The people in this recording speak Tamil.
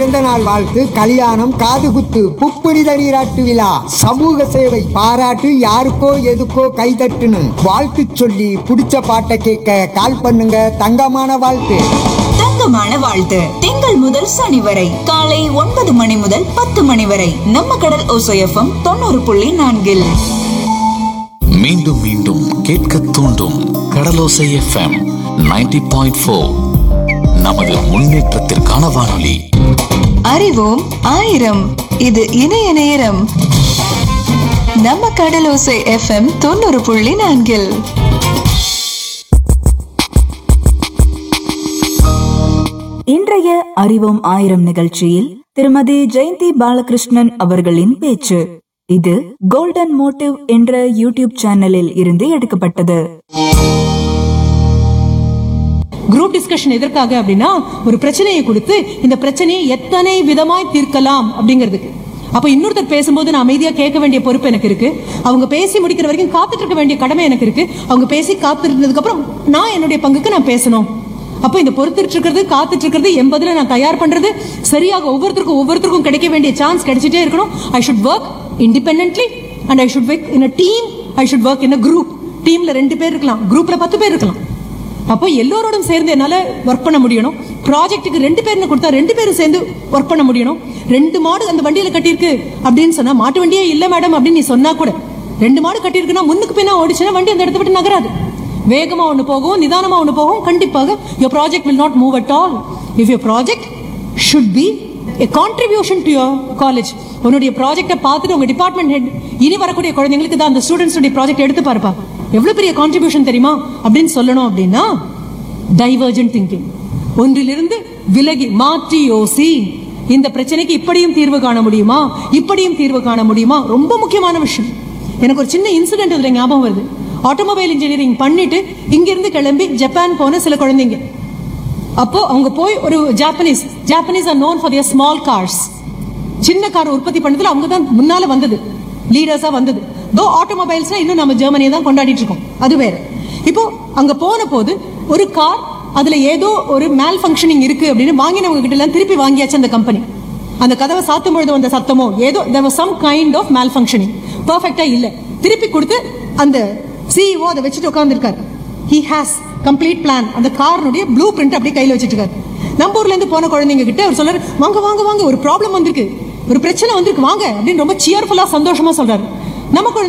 பிறந்த நாள் வாழ்த்து கல்யாணம் காதுகுத்து புப்புனித நீராட்டு விழா சமூக சேவை பாராட்டு யாருக்கோ எதுக்கோ கைதட்டுன்னு வாழ்த்து சொல்லி பிடிச்ச பாட்டை கேட்க கால் பண்ணுங்க தங்கமான வாழ்த்து தங்கமான வாழ்த்து திங்கள் முதல் சனி வரை காலை ஒன்பது மணி முதல் பத்து மணி வரை நம்ம கடல் ஓசையஃபம் தொண்ணூறு புள்ளி நான்கில் மீண்டும் மீண்டும் கேட்க தூண்டும் கடலோசை எஃப்எம் 90.4 பாயிண்ட் நமது முன்னேற்றத்திற்கான வானொலி அறிவோம் ஆயிரம் இது இணைய நேரம் நம்ம கடலோசை எஃப்எம் தொண்ணூறு புள்ளி நான்கில் இன்றைய அறிவோம் ஆயிரம் நிகழ்ச்சியில் திருமதி ஜெயந்தி பாலகிருஷ்ணன் அவர்களின் பேச்சு இது கோல்டன் மோட்டிவ் என்ற யூடியூப் சேனலில் இருந்து எடுக்கப்பட்டது குரூப் டிஸ்கஷன் எதற்காக அப்படின்னா ஒரு பிரச்சனையை கொடுத்து இந்த பிரச்சனையை எத்தனை விதமாய் தீர்க்கலாம் அப்படிங்கிறதுக்கு அப்ப இன்னொருத்தர் பேசும்போது நான் அமைதியா கேட்க வேண்டிய பொறுப்பு எனக்கு இருக்கு அவங்க பேசி முடிக்கிற வரைக்கும் காத்துட்டு இருக்க வேண்டிய கடமை எனக்கு இருக்கு அவங்க பேசி காத்திருந்ததுக்கு அப்புறம் நான் என்னுடைய பங்குக்கு நான் பேசணும் அப்ப இந்த பொறுத்துட்டு இருக்கிறது காத்துட்டு இருக்கிறது எண்பதுல நான் தயார் பண்றது சரியாக ஒவ்வொருத்தருக்கும் ஒவ்வொருத்தருக்கும் கிடைக்க வேண்டிய சான்ஸ் கிடைச்சிட்டே இருக்கணும் I should work independently and I should work in a team I should work in a group டீம்ல ரெண்டு பேர் இருக்கலாம் குரூப்ல பத்து பேர் இருக்கலாம் அப்போ எல்லோரோடும் சேர்ந்து என்னால ஒர்க் பண்ண முடியணும் ப்ராஜெக்ட்டுக்கு ரெண்டு பேர்னு கொடுத்தா ரெண்டு பேரும் சேர்ந்து ஒர்க் பண்ண முடியணும் ரெண்டு மாடு அந்த வண்டியில கட்டியிருக்கு அப்படின்னு சொன்னா மாட்டு வண்டியே இல்ல மேடம் அப்படின்னு நீ சொன்னா கூட ரெண்டு மாடு கட்டியிருக்குன்னா முன்னுக்கு பின்னா ஓடிச்சுன்னா வண்டி அந்த இடத்த விட்டு நகராது வேகமா ஒண்ணு போகும் நிதானமா ஒண்ணு போகும் கண்டிப்பாக your project will not move at all if your project should be a contribution to your college உன்னுடைய ப்ராஜெக்ட்டை பார்த்துட்டு உங்க டிபார்ட்மெண்ட் ஹெட் இனி வரக்கூடிய குழந்தைங்களுக்கு தான் அந்த ஸ்டூடெண்ட்ஸ் ப்ராஜெக்ட் எடுத்து பாருப்பா எவ்வளவு பெரிய கான்ட்ரிபியூஷன் தெரியுமா அப்படின்னு சொல்லணும் அப்படின்னா டைவர்ஜென்ட் திங்கிங் ஒன்றிலிருந்து விலகி மாற்றி யோசி இந்த பிரச்சனைக்கு இப்படியும் தீர்வு காண முடியுமா இப்படியும் தீர்வு காண முடியுமா ரொம்ப முக்கியமான விஷயம் எனக்கு ஒரு சின்ன இன்சிடென்ட் இதுல ஞாபகம் வருது ஆட்டோமொபைல் இன்ஜினியரிங் பண்ணிட்டு இங்கிருந்து கிளம்பி ஜப்பான் போன சில குழந்தைங்க அப்போ அவங்க போய் ஒரு Japanese Japanese are known for their small cars சின்ன கார் உற்பத்தி பண்ணதுல அவங்க தான் முன்னால வந்தது லீடர்ஸா வந்தது தோ ஆட்டோமொபைல்ஸ்னா இன்னும் நம்ம ஜெர்மனியை தான் கொண்டாடிட்டு இருக்கோம் அது வேற இப்போ அங்க போன போது ஒரு கார் அதுல ஏதோ ஒரு மேல் ஃபங்க்ஷனிங் இருக்கு அப்படின்னு வாங்கினவங்க கிட்ட எல்லாம் திருப்பி வாங்கியாச்சு அந்த கம்பெனி அந்த கதவை சாத்தும் பொழுது வந்த சத்தமோ ஏதோ there was some kind of malfunctioning பர்ஃபெக்டா இல்ல திருப்பி கொடுத்து அந்த சிஇஓ அதை வச்சுட்டு உட்கார்ந்துருக்காரு ஹி ஹாஸ் கம்ப்ளீட் பிளான் அந்த காரனுடைய ப்ளூ பிரிண்ட் அப்படியே கையில வச்சிட்டு இருக்காரு நம்ம ஊர்ல இருந்து போன குழந்தைங்க கிட்ட அவர் சொல்றாரு வாங்க வாங்க வாங்க ஒரு ப்ராப்ளம் வந்திருக்கு ஒரு பிரச்சனை வந்திருக்கு வாங்க அப்படின்னு ரொம்ப சியர்ஃபுல்லா சந்தோஷமா சொல்றாரு நம்ம குழந்தை